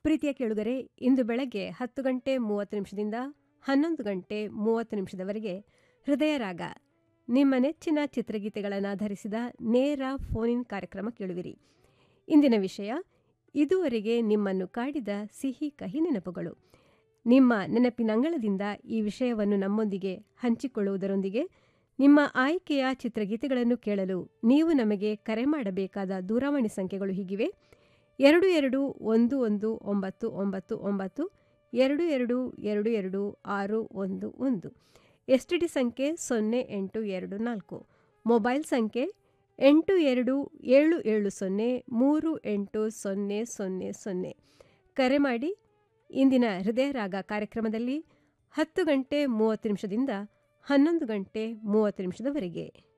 ಪ್ರೀತಿಯ ಕೇಳುಗರೆ ಇಂದು ಬೆಳಗ್ಗೆ ಹತ್ತು ಗಂಟೆ ಮೂವತ್ತು ನಿಮಿಷದಿಂದ ಹನ್ನೊಂದು ಗಂಟೆ ಮೂವತ್ತು ನಿಮಿಷದವರೆಗೆ ಹೃದಯ ರಾಗ ನಿಮ್ಮ ನೆಚ್ಚಿನ ಚಿತ್ರಗೀತೆಗಳನ್ನು ಆಧರಿಸಿದ ನೇರ ಫೋನ್ ಕಾರ್ಯಕ್ರಮ ಕೇಳುವಿರಿ ಇಂದಿನ ವಿಷಯ ಇದುವರೆಗೆ ನಿಮ್ಮನ್ನು ಕಾಡಿದ ಸಿಹಿ ಕಹಿ ನೆನಪುಗಳು ನಿಮ್ಮ ನೆನಪಿನಂಗಳದಿಂದ ಈ ವಿಷಯವನ್ನು ನಮ್ಮೊಂದಿಗೆ ಹಂಚಿಕೊಳ್ಳುವುದರೊಂದಿಗೆ ನಿಮ್ಮ ಆಯ್ಕೆಯ ಚಿತ್ರಗೀತೆಗಳನ್ನು ಕೇಳಲು ನೀವು ನಮಗೆ ಕರೆ ಮಾಡಬೇಕಾದ ದೂರವಾಣಿ ಸಂಖ್ಯೆಗಳು ಹೀಗಿವೆ ಎರಡು ಎರಡು ಒಂದು ಒಂದು ಒಂಬತ್ತು ಒಂಬತ್ತು ಒಂಬತ್ತು ಎರಡು ಎರಡು ಎರಡು ಎರಡು ಆರು ಒಂದು ಒಂದು ಎಸ್ ಟಿ ಡಿ ಸಂಖ್ಯೆ ಸೊನ್ನೆ ಎಂಟು ಎರಡು ನಾಲ್ಕು ಮೊಬೈಲ್ ಸಂಖ್ಯೆ ಎಂಟು ಎರಡು ಏಳು ಏಳು ಸೊನ್ನೆ ಮೂರು ಎಂಟು ಸೊನ್ನೆ ಸೊನ್ನೆ ಸೊನ್ನೆ ಕರೆ ಮಾಡಿ ಇಂದಿನ ಹೃದಯ ರಾಗ ಕಾರ್ಯಕ್ರಮದಲ್ಲಿ ಹತ್ತು ಗಂಟೆ ಮೂವತ್ತು ನಿಮಿಷದಿಂದ ಹನ್ನೊಂದು ಗಂಟೆ ಮೂವತ್ತು ನಿಮಿಷದವರೆಗೆ